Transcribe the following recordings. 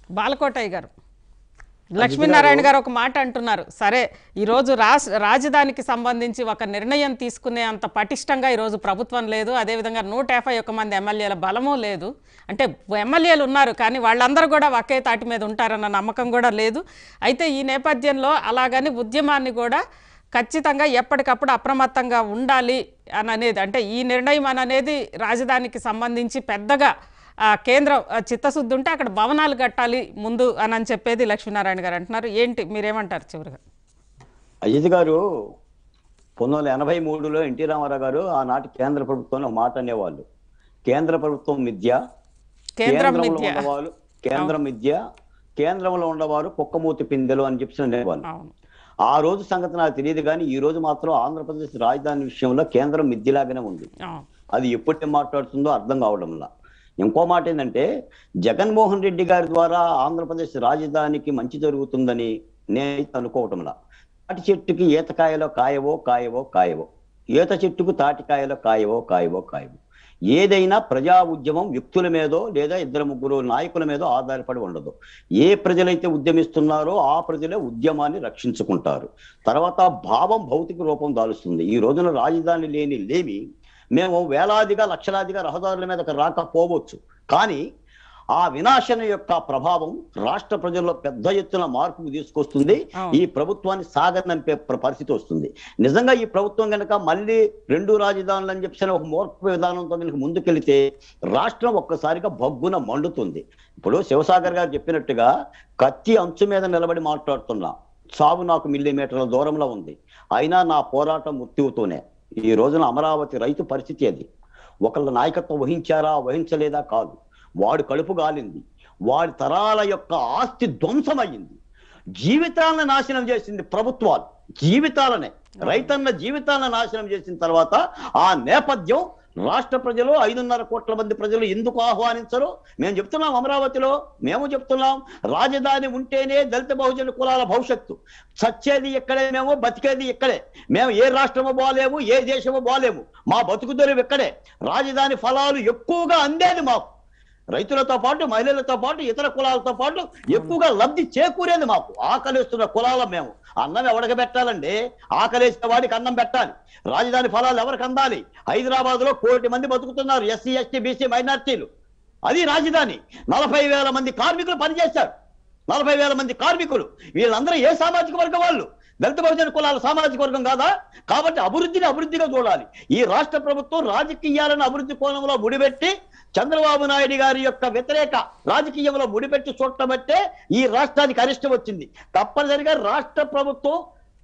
బాలకోటయ్య గారు లక్ష్మీనారాయణ గారు ఒక మాట అంటున్నారు సరే ఈరోజు రాష్ట్ర రాజధానికి సంబంధించి ఒక నిర్ణయం తీసుకునే అంత పటిష్టంగా ఈరోజు ప్రభుత్వం లేదు అదేవిధంగా నూట యాభై ఒక్క మంది ఎమ్మెల్యేల బలము లేదు అంటే ఎమ్మెల్యేలు ఉన్నారు కానీ వాళ్ళందరూ కూడా ఒకే తాటి మీద ఉంటారన్న నమ్మకం కూడా లేదు అయితే ఈ నేపథ్యంలో అలాగని ఉద్యమాన్ని కూడా ఖచ్చితంగా ఎప్పటికప్పుడు అప్రమత్తంగా ఉండాలి అని అనేది అంటే ఈ నిర్ణయం అని అనేది రాజధానికి సంబంధించి పెద్దగా ఆ, కేంద్రం ఆ, చిత్తశుద్ధి ఉంటే అక్కడ భవనాలు కట్టాలి ముందు అని అని చెప్పేది లక్ష్మీనారాయణ గారు అంటున్నారు ఏంటి మీరేమంటారు చివరిగా అజిత్ గారు పంతొమ్మిది వందల ఎనభై మూడులో ఎన్టీ రామారావు గారు ఆనాటి కేంద్ర ప్రభుత్వంలో మాట అనేవాళ్ళు కేంద్ర ప్రభుత్వం మిథ్య కేంద్రం కేంద్రంలో మిథ్య ఉన్నవాళ్ళు కేంద్రం మిథ్య కేంద్రంలో ఉన్నవారు కుక్కమూతి పిందెలు అని చెప్పి అనేవాళ్ళు అవును ఆ రోజు సంగతి నాకు తెలియదు కానీ ఈ రోజు మాత్రం ఆంధ్రప్రదేశ్ రాజధాని విషయంలో కేంద్రం మిథ్యలాగానే ఉంది అవును అది ఎప్పటి మాట్లాడుతుందో అర్థం కావడంలా ఇంకో మాట ఏంటంటే జగన్మోహన్ రెడ్డి గారి ద్వారా ఆంధ్రప్రదేశ్ రాజధానికి మంచి జరుగుతుందని నేనైతే అనుకోవటంలా తాటి చెట్టుకి ఈతకాయలో కాయవో కాయవో కాయవో ఈత చెట్టుకు తాటికాయలో కాయవో కాయవో కాయవో ఏదైనా ప్రజా ఉద్యమం వ్యక్తుల మీదో లేదా ఇద్దరు ముగ్గురు నాయకుల మీదో ఆధారపడి ఉండదు ఏ ప్రజలైతే ఉద్యమిస్తున్నారో ఆ ప్రజలే ఉద్యమాన్ని రక్షించుకుంటారు తర్వాత భావం భౌతిక రూపం దాలుస్తుంది ఈ రోజున రాజధాని లేని లేమి మేము వేలాదిగా లక్షలాదిగా రహదారుల మీద రాకపోవచ్చు కానీ ఆ వినాశన యొక్క ప్రభావం రాష్ట్ర ప్రజల్లో పెద్ద ఎత్తున మార్పు తీసుకొస్తుంది అవును. ఈ ప్రభుత్వాన్ని సాగనంపే ప్ర- పరిస్థితి వస్తుంది నిజంగా ఈ ప్రభుత్వం కనుక మళ్ళీ రెండు రాజధానులు అని చెప్పి ఒక మూర్ఖ విధానంతో కనుక ముందుకెళ్తే రాష్ట్రం ఒక్కసారిగా బగ్గున మండుతుంది ఇప్పుడు శివసాగర్ గారు చెప్పినట్టుగా కత్తి అంచు మీద నిలబడి మాట్లాడుతున్నా చావు నాకు మిల్లీమీటర్ల దూరంలో ఉంది అయినా నా పోరాటం మృత్యువుతోనే ఈ రోజున అమరావతి రైతు పరిస్థితి అది ఒకళ్ళ నాయకత్వం వహించారా వహించలేదా కాదు వాడు కడుపు గాలింది వాడి తరాల యొక్క ఆస్తి ధ్వంసమయ్యింది జీవితాలను నాశనం చేసింది ప్రభుత్వాలు జీవితాలనే రైతన్న జీవితాలను నాశనం చేసిన తర్వాత ఆ నేపథ్యం రాష్ట్ర ప్రజలు ఐదున్నర కోట్ల మంది ప్రజలు ఎందుకు ఆహ్వానించరు మేము చెప్తున్నాం అమరావతిలో మేము చెప్తున్నాం రాజధాని ఉంటేనే దళిత బహుజన కులాల భవిష్యత్తు చచ్చేది ఇక్కడే మేము బతికేది ఇక్కడే మేము ఏ రాష్ట్రము బాలేము ఏ దేశము బాలేము మా బతుకుదొరి ఇక్కడే రాజధాని ఫలాలు ఎక్కువగా అందేది మాకు రైతులతో పాటు మహిళలతో పాటు ఇతర కులాలతో పాటు ఎక్కువగా లబ్ధి చేకూరేది మాకు ఆకలిస్తున్న కులాల మేము అన్నం ఎవరికి పెట్టాలండి ఆకలేసిన వాడికి అన్నం పెట్టాలి రాజధాని ఫలాలు ఎవరికి అందాలి హైదరాబాద్ లో కోటి మంది బతుకుతున్నారు ఎస్సీ ఎస్టీ బీసీ మైనార్టీలు అది రాజధాని నలభై వేల మంది కార్మికులు పనిచేశారు నలభై వేల మంది కార్మికులు వీళ్ళందరూ ఏ సామాజిక వర్గం వాళ్ళు దళిత బహుజన కులాల సామాజిక వర్గం కాదా కాబట్టి అభివృద్ధిని అభివృద్ధిగా చూడాలి ఈ రాష్ట్ర ప్రభుత్వం రాజకీయాలను అభివృద్ధి కోణంలో ముడిపెట్టి చంద్రబాబు నాయుడు గారి యొక్క వ్యతిరేక రాజకీయంలో ముడిపెట్టి చూడటం బట్టే ఈ రాష్ట్రానికి అరిష్టం వచ్చింది తప్పనిసరిగా రాష్ట్ర ప్రభుత్వం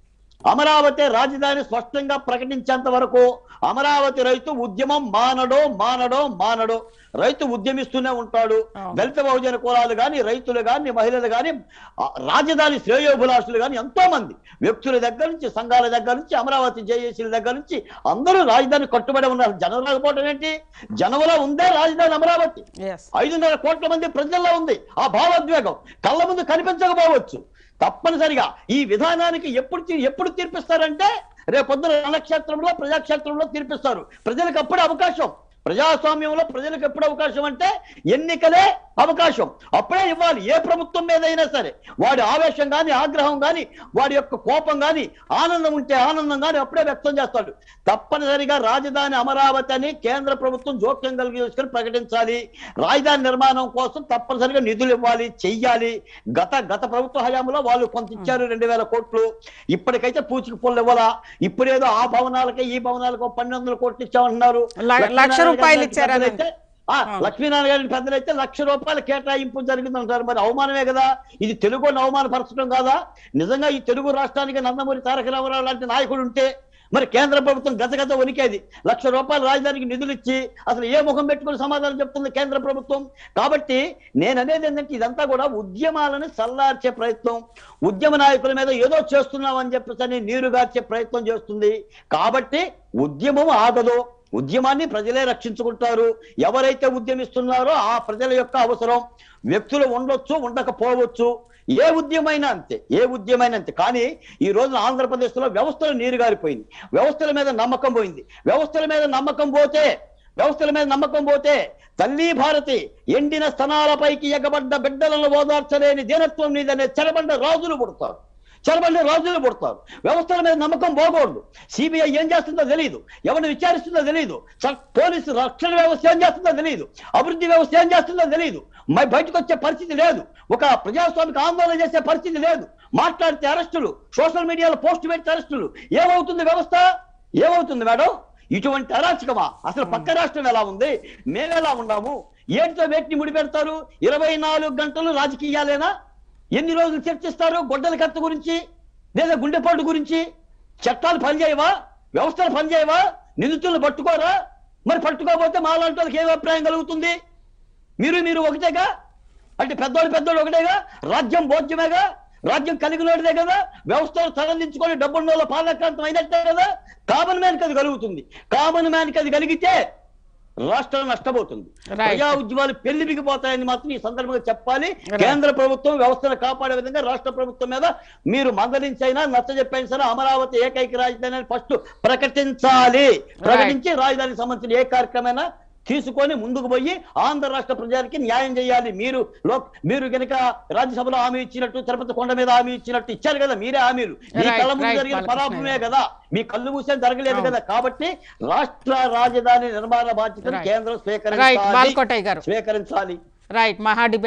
అమరావతి రాజధాని స్పష్టంగా ప్రకటించేంత వరకు అమరావతి రైతు ఉద్యమం మానడో మానడో మానడో రైతు ఉద్యమిస్తూనే ఉంటాడు అవును. దళిత బహుజన కులాలు గాని రైతులు గాని మహిళలు గాని ఆ, రాజధాని శ్రేయోభిలాషులు గాని ఎంతో మంది వ్యక్తుల దగ్గర నుంచి సంఘాల దగ్గర నుంచి అమరావతి జేఏసీల దగ్గర నుంచి అందరూ రాజధాని కట్టుబడి ఉన్నారు జనం రాకపోవడం ఏంటి జనంలో ఉందే రాజధాని అమరావతి ఎస్ ఐదున్నర కోట్ల మంది ప్రజల్లో ఉంది ఆ భావోద్వేగం కళ్ళ ముందు కనిపించకపోవచ్చు తప్పనిసరిగా ఈ విధానానికి ఎప్పుడు తీ- ఎప్పుడు తీర్పిస్తారంటే రేపొద్దున రణక్షేత్రంలో ప్రజాక్షేత్రంలో తీర్పిస్తారు ప్రజలకు అప్పుడే అవకాశం ప్రజాస్వామ్యంలో ప్రజలకు ఎప్పుడు అవకాశం అంటే ఎన్నికలే అవకాశం అప్పుడే ఇవ్వాలి ఏ ప్రభుత్వం మీద అయినా సరే వాడి ఆవేశం గాని ఆగ్రహం గాని వాడి యొక్క కోపం గాని ఆనందం ఉంటే ఆనందం గాని అప్పుడే వ్యక్తం చేస్తాడు తప్పనిసరిగా రాజధాని అమరావతి అని కేంద్ర ప్రభుత్వం జోక్యం కలిగి చేసుకొని ప్రకటించాలి రాజధాని నిర్మాణం కోసం తప్పనిసరిగా నిధులు ఇవ్వాలి చెయ్యాలి గత గత ప్రభుత్వ హయాంలో వాళ్ళు కొంత ఇచ్చారు రెండు వేల కోట్లు ఇప్పటికైతే పూచికి పొల్లు ఇవ్వాలా ఇప్పుడేదో ఆ భవనాలకే ఈ భవనాలకు పన్నెండు వందల కోట్లు ఇచ్చామంటున్నారు ల- లక్ష రూపాయలు ఇచ్చారని. అయితే ఆ, లక్ష్మీనారాయణ గారి పెద్దలైతే లక్ష రూపాయల కేటాయింపు జరిగిందంటారు మరి అవమానమే కదా ఇది తెలుగు అవమానపరచడం కాదా నిజంగా ఈ తెలుగు రాష్ట్రానికి నందమూరి తారక రామారావు లాంటి నాయకుడు ఉంటే మరి కేంద్ర ప్రభుత్వం గతగత వణికేది లక్ష రూపాయల రాజధానికి నిధులు ఇచ్చి అసలు ఏ ముఖం పెట్టుకుని సమాధానం చెప్తుంది కేంద్ర ప్రభుత్వం కాబట్టి నేను అనేది ఏంటంటే ఇదంతా కూడా ఉద్యమాలను చల్లార్చే ప్రయత్నం ఉద్యమ నాయకుల మీద ఏదో చేస్తున్నాం అని చెప్పేసి అని నీరుగార్చే ప్రయత్నం చేస్తుంది కాబట్టి ఉద్యమం ఆగదు ఉద్యమాన్ని ప్రజలే రక్షించుకుంటారు ఎవరైతే ఉద్యమిస్తున్నారో ఆ ప్రజల యొక్క అవసరం వ్యక్తులు ఉండొచ్చు ఉండకపోవచ్చు ఏ ఉద్యమైనా అంతే ఏ ఉద్యమైనా అంతే కానీ ఈ రోజున ఆంధ్రప్రదేశ్ లో వ్యవస్థలు నీరు గారిపోయింది వ్యవస్థల మీద నమ్మకం పోయింది వ్యవస్థల మీద నమ్మకం పోతే వ్యవస్థల మీద నమ్మకం పోతే తల్లి భారతి ఎండిన స్తనాలపైకి ఎగబడ్డ బిడ్డలను ఓదార్చలేని దీనత్వం నీదనే చెరబండ రాజులు పుడతారు చెరబండ రాజులు పుడతారు వ్యవస్థల మీద నమ్మకం పోకూడదు సిబిఐ ఏం చేస్తుందో తెలియదు ఎవరిని విచారిస్తుందో తెలియదు చ- పోలీసు రక్షణ వ్యవస్థ ఏం చేస్తుందో తెలియదు అభివృద్ధి వ్యవస్థ ఏం చేస్తుందో తెలియదు మరి బయటకు వచ్చే పరిస్థితి లేదు ఒక ప్రజాస్వామిక ఆందోళన చేసే పరిస్థితి లేదు మాట్లాడితే అరెస్టులు సోషల్ మీడియాలో పోస్ట్ పెడితే అరెస్టులు ఏమవుతుంది వ్యవస్థ ఏమవుతుంది మేడం ఇటువంటి అరాచకమా అసలు పక్క రాష్ట్రం ఎలా ఉంది మేమెలా ఉన్నాము ఏంటితో వేటిని ముడిపెడతారు ఇరవై నాలుగు గంటలు రాజకీయాలేనా ఎన్ని రోజులు చర్చిస్తారు గొడ్డల కత్త గురించి లేదా గుండెపాటు గురించి చట్టాలు పనిచేయవా వ్యవస్థలు పనిచేయవా నిందితులను పట్టుకోరా మరి పట్టుకోకపోతే మాలాంటి వాళ్ళకి ఏం అభిప్రాయం కలుగుతుంది మీరు మీరు ఒకటేగా అంటే పెద్దోడు పెద్దోడు ఒకటేగా రాజ్యం భోజ్యమేగా రాజ్యం కలిగినోడిదే కదా వ్యవస్థలు తరలించుకొని డబ్బున్నోళ్ళ పాలక్రాంతం అయినట్టే కదా కామన్ మ్యాన్ కి అది కలుగుతుంది కామన్ మ్యాన్ కి అది కలిగితే రాష్ట్రం నష్టపోతుంది Right. ప్రజా ఉద్యమాలు పెళ్లిబిగిపోతాయని మాత్రం ఈ సందర్భంగా చెప్పాలి Right. కేంద్ర ప్రభుత్వం వ్యవస్థను కాపాడే విధంగా రాష్ట్ర ప్రభుత్వం మీద మీరు మందలించైనా నచ్చజెప్పైనా సరే అమరావతి ఏకైక రాజధాని అని ఫస్ట్ ప్రకటించాలి ప్రకటించి రాజధానికి సంబంధించిన ఏ కార్యక్రమైనా తీసుకొని ముందుకు పోయి ఆంధ్ర రాష్ట్ర ప్రజలకి న్యాయం చేయాలి మీరు లో మీరు కనుక రాజ్యసభలో హామీ ఇచ్చినట్టు తిరుపతి కొండ మీద హామీ ఇచ్చినట్టు ఇచ్చారు కదా మీరే హామీలు మీ Right, కళ్ళ ముందు right, జరిగిన బాలకృష్ణ పరాభవమే గారు. కదా మీ కళ్ళు మూసేం జరగలేదు అవును. కదా కాబట్టి రాష్ట్ర రాజధాని నిర్మాణ బాధ్యతను Right. కేంద్రం రైట్ స్వీకరించాలి బాల్కోటయ్య గారు స్వీకరించాలి రైట్ మహా